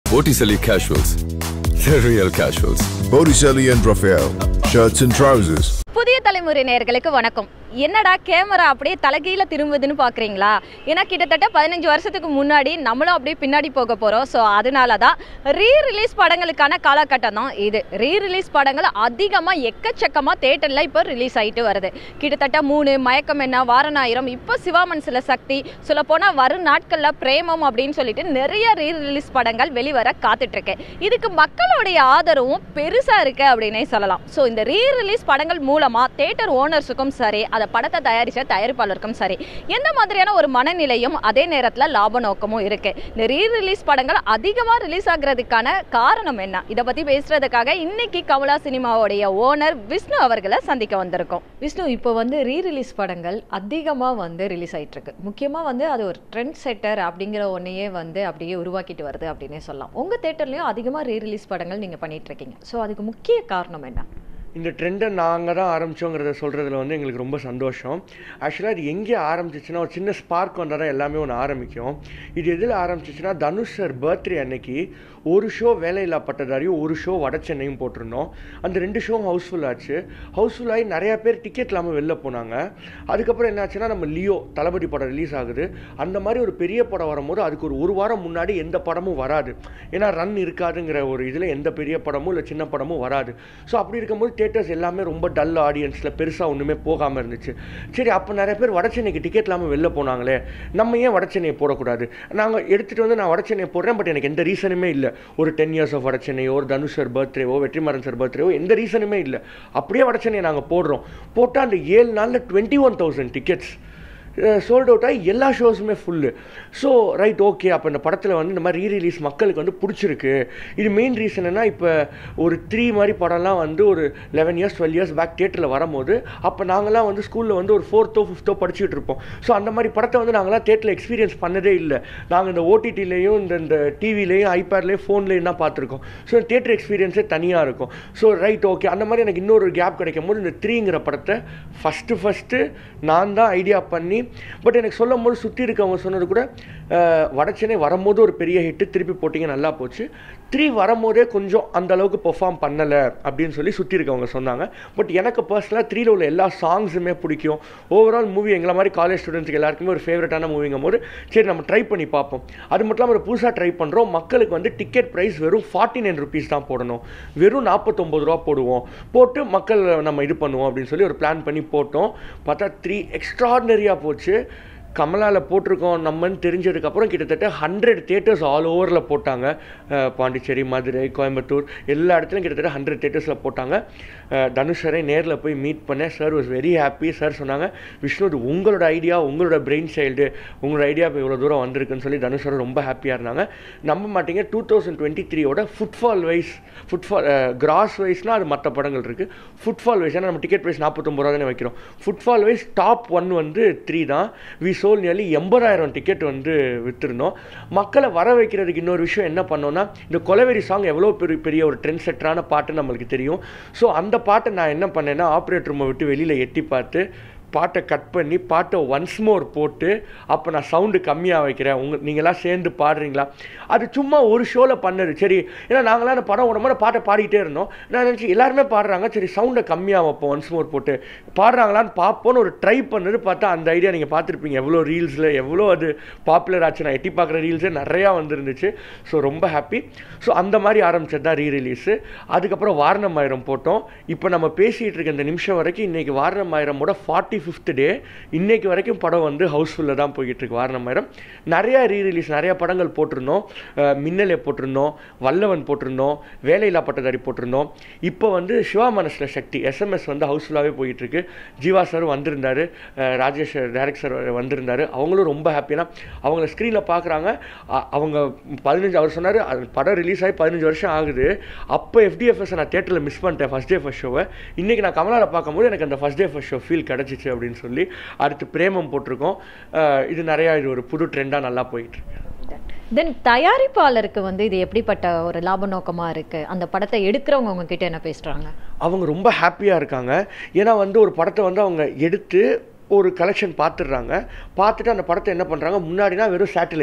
Botticelli Casuals. The real casuals. Botticelli and Raphael, shirts and trousers. புதிய தலைமுறை நேயர்களுக்கு வணக்கம் என்னடா கேமரா அப்படியே தலைகீழ திரும்புதுன்னு பார்க்குறீங்களா ஏன்னா கிட்டத்தட்ட பதினஞ்சு வருஷத்துக்கு முன்னாடி நம்மளும் அப்படியே பின்னாடி போக போகிறோம் ஸோ அதனால தான் ரீ ரிலீஸ் படங்களுக்கான காலகட்டம் தான் இது ரீ ரிலீஸ் படங்கள் அதிகமாக எக்கச்சக்கமாக தேட்டரில் இப்போ ரிலீஸ் ஆகிட்டு வருது கிட்டத்தட்ட மூணு மயக்கம் என்ன வாரணாயிரம் இப்போ சிவாமன்சில சக்தி சொல்லப்போனால் வரும் நாட்களில் பிரேமம் அப்படின்னு சொல்லிட்டு நிறைய ரீ ரிலீஸ் படங்கள் வெளிவர காத்துட்ருக்கு இதுக்கு மக்களுடைய ஆதரவும் பெருசாக இருக்கு அப்படின்னே சொல்லலாம் ஸோ இந்த ரீ ரிலீஸ் படங்கள் மூலமாக தேட்டர் ஓனர்ஸுக்கும் சரி அதை படத்தை தயாரித்த தயாரிப்பாளருக்கும் சரி எந்த மாதிரியான ஒரு மனநிலையும் அதே நேரத்தில் லாப நோக்கமும் இருக்கு இந்த ரீ ரிலீஸ் படங்கள் அதிகமாக ரிலீஸ் ஆகுறதுக்கான காரணம் என்ன இதை பற்றி பேசுறதுக்காக இன்னைக்கு கமலா சினிமாவுடைய ஓனர் விஷ்ணு அவர்களை சந்திக்க வந்திருக்கோம் விஷ்ணு இப்போ வந்து ரீ ரிலீஸ் படங்கள் அதிகமாக வந்து ரிலீஸ் ஆயிட்டு இருக்கு முக்கியமாக வந்து அது ஒரு ட்ரெண்ட் செட்டர் அப்படிங்கிற ஒன்றையே வந்து அப்படியே உருவாக்கிட்டு வருது அப்படின்னே சொல்லலாம் உங்கள் தேட்டர்லேயும் அதிகமாக ரீ ரிலீஸ் படங்கள் நீங்கள் பண்ணிட்டு இருக்கீங்க ஸோ அதுக்கு முக்கிய காரணம் என்ன இந்த ட்ரெண்டை நாங்கள் தான் ஆரம்பித்தோங்கிறத சொல்கிறதுல வந்து எங்களுக்கு ரொம்ப சந்தோஷம் ஆக்சுவலாக இது எங்கே ஆரம்பிச்சிச்சுன்னா ஒரு சின்ன ஸ்பார்க் வந்தால் தான் எல்லாமே ஒன்று ஆரம்பிக்கும் இது எதில் ஆரம்பிச்சிச்சுன்னா தனுஷ் சார் பர்த்டே அன்னைக்கு ஒரு ஷோ வேலையில்லா பட்டதாரியும் ஒரு ஷோ வட சென்னையும் போட்டிருந்தோம் அந்த ரெண்டு ஷோவும் ஹவுஸ்ஃபுல் ஆச்சு ஹவுஸ்ஃபுல் ஆகி நிறையா பேர் டிக்கெட் இல்லாமல் வெளில போனாங்க அதுக்கப்புறம் என்ன ஆச்சுன்னா நம்ம லியோ தளபதி படம் ரிலீஸ் ஆகுது அந்த மாதிரி ஒரு பெரிய படம் வரும்போது அதுக்கு ஒரு ஒரு வாரம் முன்னாடி எந்த படமும் வராது ஏன்னா ரன் இருக்காதுங்கிற ஒரு இதில் எந்த பெரிய படமும் இல்லை சின்ன படமும் வராது ஸோ அப்படி இருக்கும்போது தேட்டர்ஸ் எல்லாமே ரொம்ப டல் ஆடியன்ஸில் பெருசாக ஒன்றுமே போகாமல் இருந்துச்சு சரி அப்போ நிறைய பேர் வட சென்னைக்கு டிக்கெட் இல்லாமல் வெளில போனாங்களே நம்ம ஏன் வட சென்னையை போடக்கூடாது நாங்கள் எடுத்துகிட்டு வந்து நான் வட சென்னையை போடுறேன் பட் எனக்கு எந்த ரீசனுமே இல்லை ஒரு டென் இயர்ஸ் ஆஃப் வட சென்னையோ ஒரு தனுஷ் சார் பர்த்டேவோ வெற்றிமாறன் சார் பர்த்டேவோ எந்த ரீசனுமே இல்லை அப்படியே வட சென்னையை நாங்கள் போடுறோம் போட்டால் அந்த ஏழு நாளில் twenty one thousand tickets sold out ஆகி எல்லா ஷோஸுமே ஃபுல்லு ஸோ ரைட் ஓகே அப்போ இந்த படத்தில் வந்து இந்த மாதிரி ரீ ரிலீஸ் மக்களுக்கு வந்து பிடிச்சிருக்கு இது மெயின் ரீசன் என்ன இப்போ ஒரு த்ரீ மாதிரி படம்லாம் வந்து ஒரு eleven years twelve years back தேட்டரில் வரும்போது அப்போ நாங்களாம் வந்து ஸ்கூலில் வந்து ஒரு ஃபோர்த்தோ ஃபிஃப்த்தோ படிச்சுட்டு இருப்போம் ஸோ அந்த மாதிரி படத்தை வந்து நாங்களாம் தேட்டரில் எக்ஸ்பீரியன்ஸ் பண்ணதே இல்லை நாங்கள் இந்த ஓடிடிலையும் இந்த இந்த டிவிலையும் ஐபேட்லேயும் ஃபோன்லேயும் தான் பார்த்துருக்கோம் ஸோ தேட்டர் எக்ஸ்பீரியன்ஸே தனியாக இருக்கும் ஸோ ரைட் ஓகே அந்த மாதிரி எனக்கு இன்னொரு கேப் கிடைக்கும் போது இந்த த்ரீங்கிற படத்தை ஃபஸ்ட்டு ஃபஸ்ட்டு நான் தான் ஐடியா பண்ணி பட் எனக்கு சொல்லும் போது சுற்றி இருக்கவங்க சொன்னது கூட அஹ், வடச்சென்னை வரும்போது ஒரு பெரிய ஹிட்டு திருப்பி போட்டிங்க நல்லா போச்சு த்ரீ வரும்போதே கொஞ்சம் அந்த அளவுக்கு பெர்ஃபார்ம் பண்ணலை அப்படின்னு சொல்லி சுற்றி இருக்கவங்க சொன்னாங்க பட் எனக்கு பர்சனலாக த்ரீல உள்ள எல்லா சாங்ஸுமே பிடிக்கும் ஓவரால் மூவி எங்களை மாதிரி காலேஜ் ஸ்டூடெண்ட்ஸ்க்கு எல்லாருக்குமே ஒரு ஃபேவரட்டான மூவிங்கும் போது சரி நம்ம ட்ரை பண்ணி பார்ப்போம் அது மட்டும் இல்லாமல் ஒரு புதுசாக ட்ரை பண்ணுறோம் மக்களுக்கு வந்து டிக்கெட் ப்ரைஸ் வெறும் ஃபார்ட்டி நைன் ருபீஸ் தான் போடணும் வெறும் நாற்பத்தொம்பது ரூபா போடுவோம் போட்டு மக்கள் நம்ம இது பண்ணுவோம் அப்படின்னு சொல்லி ஒரு பிளான் பண்ணி போட்டோம் பார்த்தா த்ரீ எக்ஸ்ட்ராடினரியாக போச்சு கமலாவில் போட்டிருக்கோம் நம்மன்னு தெரிஞ்சதுக்கப்புறம் கிட்டத்தட்ட ஹண்ட்ரட் தேட்டர்ஸ் ஆல் ஓவரில் போட்டாங்க அஹ் பாண்டிச்சேரி மதுரை கோயம்புத்தூர் எல்லா இடத்துலையும் கிட்டத்தட்ட ஹண்ட்ரட் தேட்டர்ஸில் போட்டாங்க அஹ் தனுஷ் சரை நேரில் போய் மீட் பண்ணேன் sir was very happy sir சொன்னாங்க விஷ்ணு இது உங்களோட ஐடியா உங்களோட பிரெயின் சைல்டு உங்களோட ஐடியா இப்போ இவ்வளோ தூரம் வந்திருக்குன்னு சொல்லி தனுஷ் சார் ரொம்ப ஹாப்பியாக இருந்தாங்க நம்ப மாட்டீங்க டூ தௌசண்ட் டுவெண்ட்டி த்ரீயோட ஃபுட்ஃபால் வைஸ் ஃபுட்ஃபால் கிராஸ் வைஸ்னால் அது மற்ற படங்கள் இருக்குது ஃபுட்ஃபால் வைஸ் ஏன்னா நம்ம டிக்கெட் ப்ரைஸ் நாற்பத்தொம்பது ரூபா தானே வைக்கிறோம் ஃபுட்ஃபால் வைஸ் டாப் ஒன் வந்து த்ரீ தான் வி சோல் நியர்லி எண்பதாயிரம் டிக்கெட் வந்து விற்றுருந்தோம் மக்களை வர வைக்கிறதுக்கு இன்னொரு விஷயம் என்ன பண்ணோம்னா இந்த கொலவெறி சாங் எவ்வளோ பெரிய பெரிய ஒரு ட்ரெண்ட் செட்டரான பாட்டு நம்மளுக்கு தெரியும் ஸோ அந்த பாட்டை நான் என்ன பண்ணேன்னா ஆப்ரேட்டர் ரூமை விட்டு வெளியில் எட்டி பார்த்து பாட்டை கட் பண்ணி பாட்டை ஒன்ஸ் மோர் போட்டு அப்போ நான் சவுண்டு கம்மியாக வைக்கிறேன் உங்க நீங்களாம் சேர்ந்து பாடுறீங்களா அது சும்மா ஒரு ஷோவில் பண்ணது சரி ஏன்னா நாங்களாம் அந்த படம் ஓடும் போது பாட்டை பாடிக்கிட்டே இருந்தோம் நான் நினச்சி எல்லாருமே பாடுறாங்க சரி சவுண்டை கம்மியாக வைப்போம் ஒன்ஸ் மோர் போட்டு பாடுறாங்களான்னு பார்ப்போன்னு ஒரு ட்ரை பண்ணது பார்த்தா அந்த ஐடியா நீங்கள் பார்த்துருப்பீங்க எவ்வளோ ரீல்ஸில் எவ்வளோ அது பாப்புலர் ஆச்சு நான் எட்டி பார்க்குற ரீல்ஸே நிறையா வந்துருந்துச்சு ஸோ ரொம்ப ஹாப்பி ஸோ அந்த மாதிரி ஆரம்பிச்சது தான் ரீ ரிலீஸு அதுக்கப்புறம் வாரணம் ஆயிரம் போட்டோம் இப்போ நம்ம பேசிகிட்டு இருக்க இந்த நிமிஷம் வரைக்கும் இன்றைக்கி வாரணம் ஆயிரமோட ஃபார்ட்டி ஃபிஃப்த் டே இன்னைக்கு வரைக்கும் படம் வந்து ஹவுஸ்ஃபுல்லில் தான் போய்கிட்டு இருக்கு வாரணம் ஆயிரம் நிறையா ரீ ரிலீஸ் நிறையா படங்கள் போட்டிருந்தோம் அஹ் மின்னலே போட்டிருந்தோம் வல்லவன் போட்டிருந்தோம் வேலையில்லா பட்டதாரி போட்டிருந்தோம் இப்போ வந்து சிவா மனசில் சக்தி எஸ்எம்எஸ் வந்து ஹவுஸ்ஃபுல்லாகவே போயிட்டு இருக்கு ஜீவா சார் வந்திருந்தாரு அஹ் ராஜேஷ் டேரக்ட் சார் வந்திருந்தாரு அவங்களும் ரொம்ப ஹாப்பினா அவங்கள ஸ்க்ரீனில் பார்க்குறாங்க அவங்க பதினஞ்சு அவர் சொன்னார் படம் ரிலீஸ் ஆகி பதினஞ்சு வருஷம் ஆகுது அப்போ எஃப்டிஎஃப்எஸ் நான் தேட்டரில் மிஸ் பண்ணிட்டேன் ஃபஸ்ட் டே ஃபஸ்ட் ஷோவை இன்றைக்கி நான் கமலாவில் பார்க்கும்போது எனக்கு அந்த first day first show feel கிடச்சிச்சு அப்படின்னு சொல்லி அடுத்து பிரேமம் போட்டிருக்கோம் அஹ் இது நிறையா இது ஒரு புது ட்ரெண்டாக நல்லா போயிட்டு இருக்கு தென் தயாரிப்பாளருக்கு வந்து இது எப்படிப்பட்ட ஒரு லாப நோக்கமா இருக்கு அந்த படத்தை எடுக்கிறவங்க உங்ககிட்ட என்ன பேசுறாங்க அவங்க ரொம்ப ஹாப்பியாக இருக்காங்க ஏன்னா வந்து ஒரு படத்தை வந்து அவங்க எடுத்து ஒரு கலெக்ஷன் பார்த்துடுறாங்க பார்த்துட்டு அந்த படத்தை என்ன பண்ணுறாங்க முன்னாடினா வெறும் சேட்டலைட்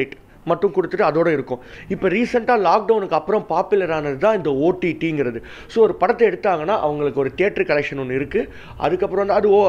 மட்டும் கொடுத்துட்டு அதோட இருக்கும் இப்போ ரீசெண்டாக லாக்டவுனுக்கு அப்புறம் பாப்புலர் ஆனது தான் இந்த ஓடிடிங்கிறது ஸோ ஒரு படத்தை எடுத்தாங்கன்னா அவங்களுக்கு ஒரு தியேட்டர் கலெக்ஷன் ஒன்று இருக்குது அதுக்கப்புறம் வந்து அது ஓ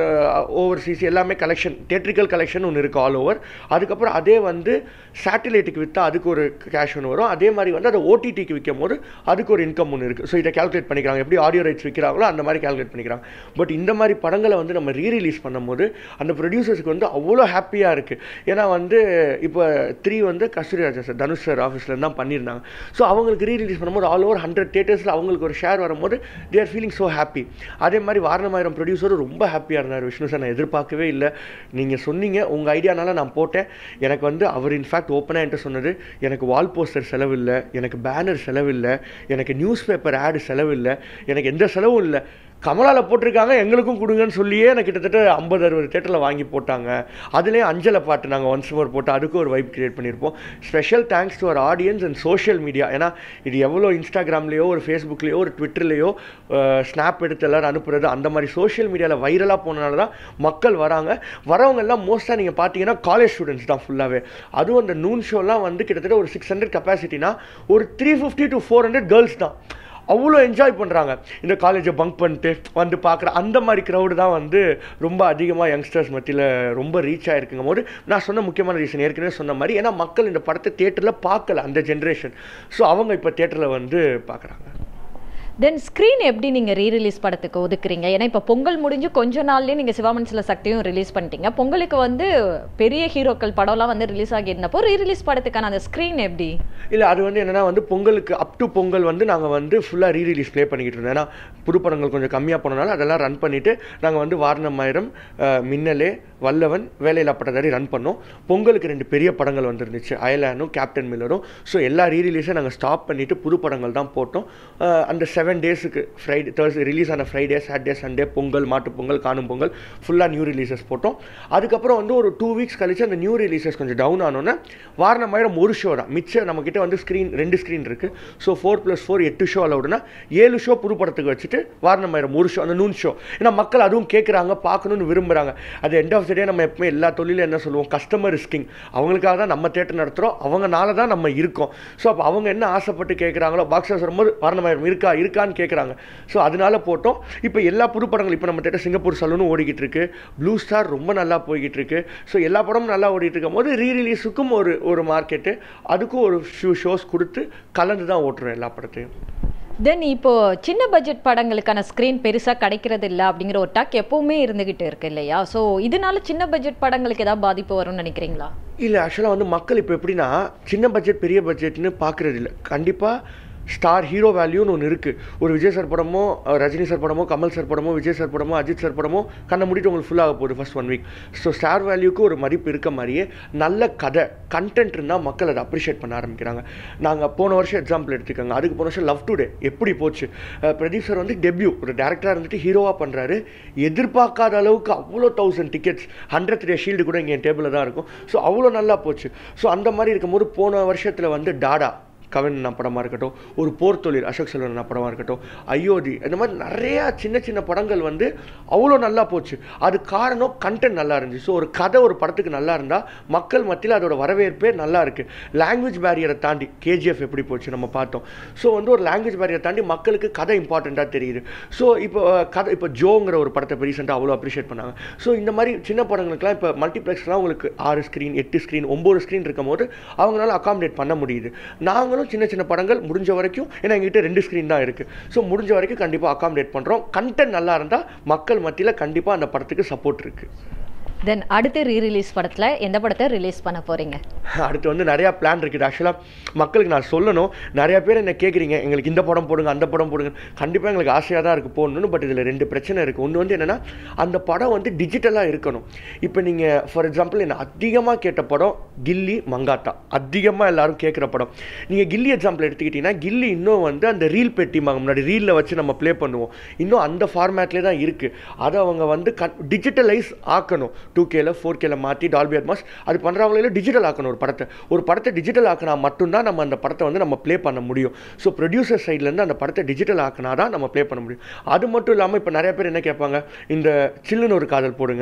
ஓவர்சீஸ் எல்லாமே கலெக்ஷன் தியேட்ரிக்கல் கலெக்ஷன் ஒன்று இருக்குது ஆல் ஓவர் அதுக்கப்புறம் அதே வந்து சேட்டலைட்டுக்கு விற்றா அதுக்கு ஒரு கேஷ் ஒன்று வரும் அதே மாதிரி வந்து அதை ஓடிடிக்கு விற்கும் போது அதுக்கு ஒரு இன்கம் ஒன்று இருக்குது ஸோ இதை கால்குலேட் பண்ணிக்கிறாங்க எப்படி ஆடியோ ரைட்ஸ் விற்கிறாங்களோ அந்த மாதிரி கால்குலேட் பண்ணிக்கிறாங்க பட் இந்த மாதிரி படங்களை வந்து நம்ம ரீ ரிலீஸ் பண்ணும்போது அந்த ப்ரொடியூசர்ஸ்க்கு வந்து அவ்வளோ ஹாப்பியாக இருக்குது ஏன்னா வந்து இப்போ த்ரீ வந்து கஸ்தூரி ராஜா சார் தனுஷ் சார் ஆஃபீஸில் தான் பண்ணியிருந்தாங்க ஸோ அவங்களுக்கு ரீ ரிலீஸ் பண்ணும்போது ஆல் ஓவர் ஹண்ட்ரட் தேட்டர்ஸில் அவங்களுக்கு ஒரு ஷேர் வரும்போது they are feeling so happy அதே மாதிரி வாரணமாயிரம் ப்ரொடியூசரும் ரொம்ப ஹாப்பியாக இருந்தார் விஷ்ணு சார் நான் எதிர்பார்க்கவே இல்லை நீங்கள் சொன்னீங்க உங்கள் ஐடியானால நான் போட்டேன் எனக்கு வந்து அவர் இன்ஃபேக்ட் ஓப்பனாக என்கிட்ட சொன்னது எனக்கு வால் போஸ்டர் செலவு இல்லை எனக்கு பேனர் செலவு இல்லை எனக்கு நியூஸ் பேப்பர் ஆடு செலவு இல்லை எனக்கு எந்த செலவும் இல்லை கமலாவில் போட்டிருக்காங்க எங்களுக்கும் கொடுங்கன்னு சொல்லியே எனக்கு கிட்டத்தட்ட ஐம்பது அறுபது தேட்டரில் வாங்கி போட்டாங்க அதுலேயே அஞ்சலை பாட்டு நாங்கள் ஒன்ஸ் மோர் போட்டு அதுக்கும் ஒரு வைப் கிரியேட் பண்ணியிருப்போம் special thanks to our audience and social media ஏன்னா இது எவ்வளோ இன்ஸ்டாகிராம்லேயோ ஒரு ஃபேஸ்புக்லேயோ ஒரு ட்விட்டர்லேயோ ஸ்னாப் எடுத்து எல்லோரும் அனுப்புறது அந்த மாதிரி சோஷியல் மீடியாவில் வைரலாக போனனால தான் மக்கள் வராங்க வரவங்க எல்லாம் மோஸ்ட்டாக நீங்கள் பார்த்தீங்கன்னா காலேஜ் ஸ்டூடெண்ட்ஸ் தான் ஃபுல்லாகவே அதுவும் அந்த நூன் ஷோலாம் வந்து கிட்டத்தட்ட ஒரு சிக்ஸ் ஹண்ட்ரட் கெப்பாசிட்டினா ஒரு three fifty to four hundred girls தான் அவ்வளோ என்ஜாய் பண்ணுறாங்க இந்த காலேஜை பங்க் பண்ணிட்டு வந்து பார்க்குற அந்த மாதிரி க்ரௌடு தான் வந்து ரொம்ப அதிகமாக யங்ஸ்டர்ஸ் மத்தியில் ரொம்ப ரீச் ஆகிருக்குங்கும் போது நான் சொன்ன முக்கியமான ரீசன் ஏற்கனவே சொன்ன மாதிரி ஏன்னா மக்கள் இந்த படத்தை தேட்டரில் பார்க்கல அந்த ஜென்ரேஷன் ஸோ அவங்க இப்போ தேட்டரில் வந்து பார்க்குறாங்க தென் ஸ்க்ரீன் எப்படி நீங்கள் ரீ ரிலீஸ் படத்துக்கு ஒதுக்குறீங்க ஏன்னா இப்போ பொங்கல் முடிஞ்சு கொஞ்ச நாள்லேயே நீங்கள் சிவாமன்சில் சக்தியும் ரிலீஸ் பண்ணிட்டீங்க பொங்கலுக்கு வந்து பெரிய ஹீரோக்கள் படம்லாம் வந்து ரிலீஸ் ஆகியிருந்தப்போ ரீ ரிலீஸ் படத்துக்கான அந்த ஸ்க்ரீன் எப்படி இல்லை அது வந்து என்னென்னா வந்து பொங்கலுக்கு அப் டு பொங்கல் வந்து நாங்கள் வந்து ஃபுல்லாக ரீ ரிலீஸ் ப்ளே பண்ணிக்கிட்டு இருந்தோம் ஏன்னா புது படங்கள் கொஞ்சம் கம்மியாக போனனால அதெல்லாம் ரன் பண்ணிவிட்டு நாங்கள் வந்து வாரணமாயிரம் அஹ், மின்னலே வல்லவன் வேலையில் பட்டதாரி ரன் பண்ணோம் பொங்கலுக்கு ரெண்டு பெரிய படங்கள் வந்துருந்துச்சு அயலானும் கேப்டன் மில்லரும் ஸோ எல்லா ரீ ரிலீஸும் நாங்கள் ஸ்டாப் பண்ணிவிட்டு புது படங்கள் தான் போட்டோம் அஹ், அந்த செவன் டேஸுக்கு ஃப்ரைடே தேர்ஸ்டே ரிலீஸ் ஆன Friday Saturday Sunday Pongal Mattu Pongal Kaanum Pongal ஃபுல்லாக நியூ ரிலீசஸ் போட்டோம் அதுக்கப்புறம் வந்து ஒரு டூ வீக்ஸ் கழிச்சு அந்த நியூ ரிலீசஸ் கொஞ்சம் டவுன் ஆனோன்னே வாரணமாயிரம் ஒரு ஷோ தான் மிச்சம் நம்மக்கிட்ட வந்து ஸ்க்ரீன் ரெண்டு ஸ்க்ரீன் இருக்குது ஸோ ஃபோர் ப்ளஸ் ஃபோர் எட்டு ஷோ அலவுடுனா ஏழு ஷோ புது படத்துக்கு வச்சுட்டு வாரணமாயிரம் ஒரு ஷோ அந்த நூன் ஷோ ஏன்னா மக்கள் அதுவும் கேட்குறாங்க பார்க்கணுன்னு விரும்புகிறாங்க அது எண்ட் ஆஃப் த டே நம்ம எப்பவுமே எல்லா தொழிலும் என்ன சொல்லுவோம் கஸ்டமர் ரிஸ்கிங் அவங்களுக்காக தான் நம்ம தேட்டர் நடத்துகிறோம் அவங்கனால தான் நம்ம இருக்கோம் ஸோ அப்போ அவங்க என்ன ஆசைப்பட்டு கேட்குறாங்களோ பாக்ஸ் ஆஃபீஸ் வரும்போது வாரணமாயிரம் இருக்கா இருக்கான்னு கேட்குறாங்க ஸோ அதனால போட்டோம் இப்போ எல்லா புது படங்கள் இப்போ நம்ம தேட்டர் சிங்கப்பூர் சலூனும் ஓடிக்கிட்டு இருக்கு ப்ளூ ஸ்டார் ரொம்ப நல்லா போய்கிட்டு இருக்கு ஸோ எல்லா படமும் நல்லா ஓடிட்டு இருக்கும் போது ரீ ரிலீஸுக்கும் ஒரு ஒரு மார்க்கெட்டு அதுக்கும் ஒரு ஃபியூ ஷோஸ் கொடுத்து கலந்து தான் ஓட்டுறோம் எல்லா படத்தையும் தென் இப்போ சின்ன பட்ஜெட் படங்களுக்கான ஸ்க்ரீன் பெருசாக கிடைக்கிறது இல்லை அப்படிங்கிற ஒரு டாக் எப்பவுமே இருந்துகிட்டு இருக்கு இல்லையா ஸோ இதனால சின்ன பட்ஜெட் படங்களுக்கு ஏதாவது பாதிப்பு வரும்னு நினைக்கிறீங்களா இல்லை ஆக்சுவலாக வந்து மக்கள் இப்போ எப்படின்னா சின்ன பட்ஜெட் பெரிய பட்ஜெட்னு பார்க்குறது இல்லை கண்டிப்பாக ஸ்டார் ஹீரோ வேல்யூன்னு ஒன்று இருக்குது ஒரு விஜய் சார் படமோ அஹ், ரஜினி சார் படமோ கமல் சார் படமோ விஜய் சார் படமோ அஜித் சார் படமோ கண்ணை மூடிட்டு உங்களுக்கு ஃபுல்லாக போகுது first one week so star வேல்யூக்கு ஒரு மதிப்பு இருக்க மாதிரியே நல்ல கதை கண்டென்ட் இருந்தால் மக்கள் அதை அப்ரிஷியேட் பண்ண ஆரம்பிக்கிறாங்க நாங்கள் போன வருஷம் எக்ஸாம்பிள் எடுத்துக்கோங்க அதுக்கு போன வருஷம் லவ் டுடே எப்படி போச்சு அஹ், பிரதீப் சார் வந்து டெபியூ ஒரு டேரக்டராக இருந்துட்டு ஹீரோவாக பண்ணுறாரு எதிர்பார்க்காத அளவுக்கு அவ்வளோ thousand tickets hundred day shield கூட இங்கே என் டேபிளில் தான் இருக்கும் ஸோ அவ்வளோ நல்லா போச்சு ஸோ அந்த மாதிரி இருக்கும்போது போன வருஷத்தில் வந்து டாடா கவின் அண்ணா படமாக இருக்கட்டும் ஒரு போர் தொழில் அசோக் செல்வன் அண்ணா படமாக இருக்கட்டும் அயோத்தி இந்த மாதிரி நிறையா சின்ன சின்ன படங்கள் வந்து அவ்வளோ நல்லா போச்சு அது காரணம் கண்டென்ட் நல்லா இருந்துச்சு ஸோ ஒரு கதை ஒரு படத்துக்கு நல்லா இருந்தால் மக்கள் மத்தியில் அதோட வரவேற்பே நல்லா இருக்குது லாங்குவேஜ் பேரியரை தாண்டி கேஜிஎஃப் எப்படி போச்சு நம்ம பார்த்தோம் ஸோ வந்து ஒரு லாங்குவேஜ் பேரியரை தாண்டி மக்களுக்கு கதை இம்பார்ட்டண்ட்டாக தெரியுது ஸோ இப்போ அஹ், கதை இப்போ ஜோங்கிற ஒரு படத்தை இப்போ ரீசெண்டாக அவ்வளோ அப்ரிஷியேட் பண்ணாங்க ஸோ இந்த மாதிரி சின்ன படங்களுக்குலாம் இப்போ மல்டிப்ளெக்ஸ்லாம் உங்களுக்கு ஆறு ஸ்க்ரீன் எட்டு ஸ்க்ரீன் ஒம்பது ஸ்க்ரீன் இருக்கும் போது அவங்களால அகாமடேட் பண்ண முடியுது நாங்களும் சின்ன சின்ன படங்கள் முடிஞ்ச வரைக்கும் ஏன்னா எங்ககிட்ட ரெண்டு ஸ்க்ரீன் தான் இருக்குது ஸோ முடிஞ்ச வரைக்கும் கண்டிப்பாக அகாமடேட் பண்ணுறோம் கண்டென்ட் நல்லா இருந்தால் மக்கள் மத்தியில் கண்டிப்பாக அந்த படத்துக்கு சப்போர்ட் இருக்குது தென் அடுத்து ரீ ரிலீஸ் படத்தில் எந்த படத்தை ரிலீஸ் பண்ண போறீங்க அடுத்து வந்து நிறையா பிளான் இருக்குது ஆக்சுவலாக மக்களுக்கு நான் சொல்லணும் நிறையா பேர் என்ன கேட்குறீங்க எங்களுக்கு இந்த படம் போடுங்க அந்த படம் போடுங்க கண்டிப்பாக எங்களுக்கு ஆசையாக தான் இருக்குது போடணும்னு பட் இதில் ரெண்டு பிரச்சனை இருக்குது ஒன்று வந்து என்னென்னா அந்த படம் வந்து டிஜிட்டலாக இருக்கணும் இப்போ நீங்கள் ஃபார் எக்ஸாம்பிள் என்ன அதிகமாக கேட்ட படம் கில்லி மங்காத்தா அதிகமாக எல்லாரும் கேட்குற படம் நீங்கள் கில்லி எக்ஸாம்பிள் எடுத்துக்கிட்டிங்கன்னா கில்லி இன்னும் வந்து அந்த ரீல் பெட்டிமாங்க முன்னாடி ரீலில் வச்சு நம்ம ப்ளே பண்ணுவோம் இன்னும் அந்த ஃபார்மேட்லேயே தான் இருக்குது அதை அவங்க வந்து கன் டிஜிட்டலைஸ் ஆக்கணும் டூ கேல ஃபோர் கேல மாற்றி டால்பி அட்மாஸ் அது பண்ணுறவங்களே டிஜிட்டல் ஆக்கணும் ஒரு படத்தை ஒரு படத்தை டிஜிட்டல் ஆக்கினா மட்டும்தான் நம்ம அந்த படத்தை வந்து நம்ம ப்ளே பண்ண முடியும் ஸோ ப்ரொடியூசர் சைட்லேருந்து அந்த படத்தை டிஜிட்டல் ஆக்கினா தான் நம்ம ப்ளே பண்ண முடியும் அது மட்டும் இல்லாமல் இப்போ நிறைய பேர் என்ன கேட்பாங்க இந்த சில்லுன்னு ஒரு காதல் போடுங்க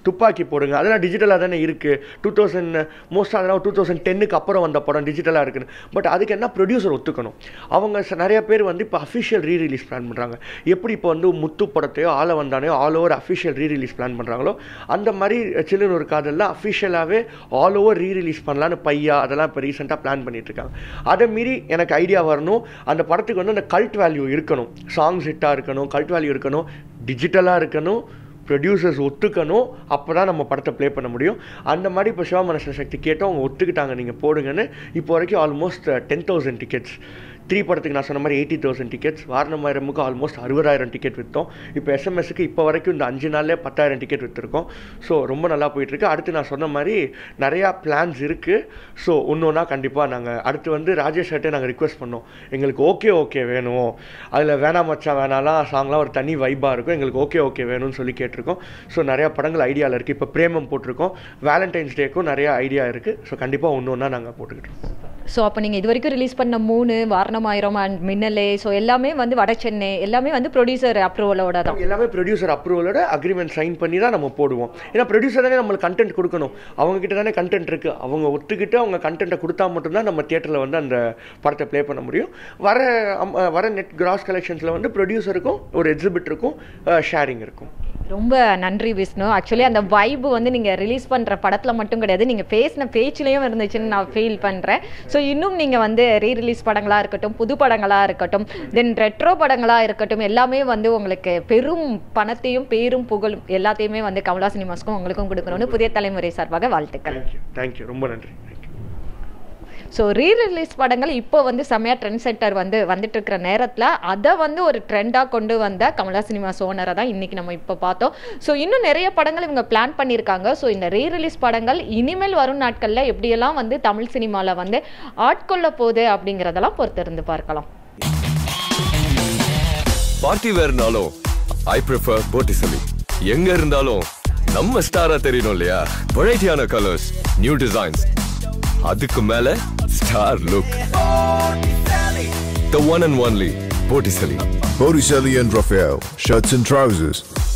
துப்பாக்கி போடுங்க அதெல்லாம் டிஜிட்டலாக தானே இருக்குது டூ தௌசண்ட் மோஸ்ட்டாக அதெல்லாம் டூ தௌசண்ட் டென்னுக்கு அப்புறம் வந்த படம் டிஜிட்டலாக இருக்குன்னு பட் அதுக்கு என்ன ப்ரொடியூசர் ஒத்துக்கணும் அவங்க ச- நிறைய பேர் வந்து இப்போ அஃபிஷியல் ரீ ரிலீஸ் பிளான் பண்ணுறாங்க எப்படி இப்போ வந்து முத்து படத்தையோ ஆள வந்தானையோ all over official re release plan பண்ணுறாங்களோ அந்த மாதிரி சில்லுன்னு ஒரு காதலில் அஃபிஷியலாகவே ஆல் ஓவர் ரீ ரிலீஸ் பண்ணலான்னு பையா அதெல்லாம் இப்போ ரீசெண்டாக பிளான் பண்ணிட்டு இருக்காங்க அதை மீறி எனக்கு ஐடியா வரணும் அந்த படத்துக்கு வந்து அந்த கல்ட் வேல்யூ இருக்கணும் சாங்ஸ் ஹிட்டாக இருக்கணும் கல்ட் வேல்யூ இருக்கணும் டிஜிட்டலாக இருக்கணும் ப்ரொடியூசர்ஸ் ஒத்துக்கணும் அப்போ தான் நம்ம படத்தை ப்ளே பண்ண முடியும் அந்த மாதிரி இப்போ சிவமனச சக்தி கேட்டோம் அவங்க ஒத்துக்கிட்டாங்க நீங்கள் போடுங்கன்னு இப்போ வரைக்கும் almost ten thousand tickets three படத்துக்கு நான் சொன்ன மாதிரி எயிட்டி தௌசண்ட் டிக்கெட்ஸ் வாரணமாயிரமுக்கு ஆல்மோஸ்ட் அறுபதாயிரம் டிக்கெட் விற்றோம் இப்போ எஸ்எம்எஸ்க்கு இப்போ வரைக்கும் இந்த அஞ்சு நாள்லேயே பத்தாயிரம் டிக்கெட் விற்றுருக்கோம் ஸோ ரொம்ப நல்லா போயிட்டுருக்கு அடுத்து நான் சொன்ன மாதிரி நிறையா பிளான்ஸ் இருக்குது ஸோ ஒன்று ஒன்றா கண்டிப்பாக நாங்கள் அடுத்து வந்து ராஜேஷ் சார்ட்டே நாங்கள் ரிக்வெஸ்ட் பண்ணோம் எங்களுக்கு ஓகே ஓகே வேணும் அதில் வேணாம் மச்சான் வேணாலாம் சாங்லாம் ஒரு தனி வைப்பாக இருக்கும் எங்களுக்கு ஓகே ஓகே வேணும்னு சொல்லி கேட்டிருக்கோம் ஸோ நிறையா படங்கள் ஐடியாவில் இருக்குது இப்போ பிரேமம் போட்டிருக்கோம் வேலண்டைன்ஸ் டேக்கும் நிறையா ஐடியா இருக்குது ஸோ கண்டிப்பாக ஒன்று ஒன்றா நாங்கள் போட்டுக்கிட்டு இருக்கோம் ஸோ அப்போ நீங்கள் இது வரைக்கும் ரிலீஸ் பண்ண மூணு வாரணமாயிரம் அண்ட் மின்னலே ஸோ எல்லாமே வந்து வட சென்னை எல்லாமே வந்து ப்ரொடியூசர் அப்ரூவலோட தான் எல்லாமே ப்ரொடியூசர் அப்ரூவலோட அக்ரிமெண்ட் சைன் பண்ணி தான் நம்ம போடுவோம் ஏன்னா ப்ரொடியூசர் தானே நம்மளுக்கு கண்டென்ட் கொடுக்கணும் அவங்க கிட்ட தானே கண்டென்ட் இருக்குது அவங்க ஒத்துக்கிட்டு அவங்க கண்டென்ட்டை கொடுத்தா மட்டும்தான் நம்ம தியேட்டரில் வந்து அந்த படத்தை ப்ளே பண்ண முடியும் வர அம்- வர நெட் கிராஸ் கலெக்ஷன்ஸில் வந்து ப்ரொடியூசருக்கும் ஒரு எக்ஸிபிட்டருக்கும் ஷேரிங் இருக்கும் ரொம்ப நன்றி விஷ்ணு ஆக்சுவலி அந்த வைப் வந்து நீங்கள் ரிலீஸ் பண்ணுற படத்தில் மட்டும் கிடையாது நீங்கள் பேசின பேச்சுலேயும் இருந்துச்சுன்னு நான் ஃபீல் பண்ணுறேன் ஸோ இன்னும் நீங்கள் வந்து ரீ ரிலீஸ் படங்களாக இருக்கட்டும் புது படங்களாக இருக்கட்டும் தென் ரெட்ரோ படங்களாக இருக்கட்டும் எல்லாமே வந்து உங்களுக்கு பெரும் பணத்தையும் பேரும் புகழும் எல்லாத்தையுமே வந்து கமலா சினிமாஸ்க்கும் உங்களுக்கும் கொடுக்கணும்னு புதிய தலைமுறை சார்பாக வாழ்த்துக்கள் தேங்க்யூ தேங்க்யூ ரொம்ப நன்றி தேங்க்யூ ஸோ ரீ ரிலீஸ் படங்கள் இப்போ வந்து செம்மையாக ட்ரெண்ட் செட்டர் வந்து வந்துட்டு இருக்கிற நேரத்தில் அதை வந்து ஒரு ட்ரெண்டாக கொண்டு வந்த கமலா சினிமாஸ் ஓனரை தான் இன்னைக்கு நம்ம இப்போ பார்த்தோம் ஸோ இன்னும் நிறைய படங்கள் இவங்க பிளான் பண்ணியிருக்காங்க ஸோ இந்த ரீ ரிலீஸ் படங்கள் இனிமேல் வரும் நாட்களில் எப்படியெல்லாம் வந்து தமிழ் சினிமாவில் வந்து ஆட்கொள்ள போகுது அப்படிங்கிறதெல்லாம் பொறுத்திருந்து பார்க்கலாம் பார்ட்டி வேர்னாலும் ஐ ப்ரிஃபர் போட்டிசலி எங்க இருந்தாலும் நம்ம ஸ்டாரா தெரியணும் இல்லையா வெரைட்டியான கலர்ஸ் நியூ டிசைன்ஸ் அதுக்கு மேல star look the one and only Botticelli Botticelli and Raphael, shirts and trousers.